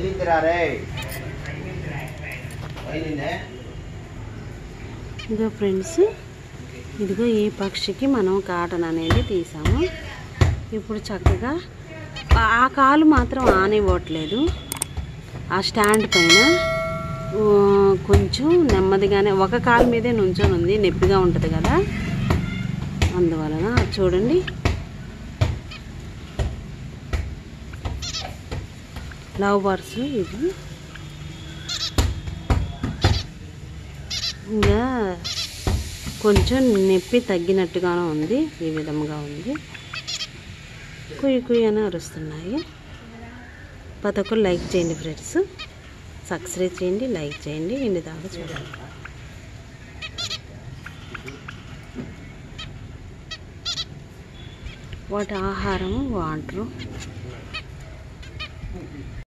వెళ్ళిద్దిరారే అయిందే ఇదిగో ఫ్రెండ్స్ ఇదిగో ఈ పక్షికి మనం కాటన్ అనేది తీసాము ఇప్పుడు చక్కగా ఆ- ఆ కాలు మాత్రం ఆనివ్వట్లేదు ఆ స్టాండ్ పైన ఊ, కొంచెం నెమ్మదిగానే ఒక కాలు మీదే నుంచొని ఉంది నొప్పిగా ఉంటుంది కదా అందువలన చూడండి లవ్ బర్డ్స్ ఇది ఇంకా కొంచెం నొప్పి తగ్గినట్టుగానే ఉంది ఈ విధంగా ఉంది కుయ్యి కుయ్యి అని అరుస్తున్నాయి ప్రతి ఒక్కరు లైక్ చేయండి ఫ్రెండ్స్ సబ్స్క్రైబ్ చేయండి లైక్ చేయండి ఇంటి దాకా చూడండి వాటి ఆహారం వాటరు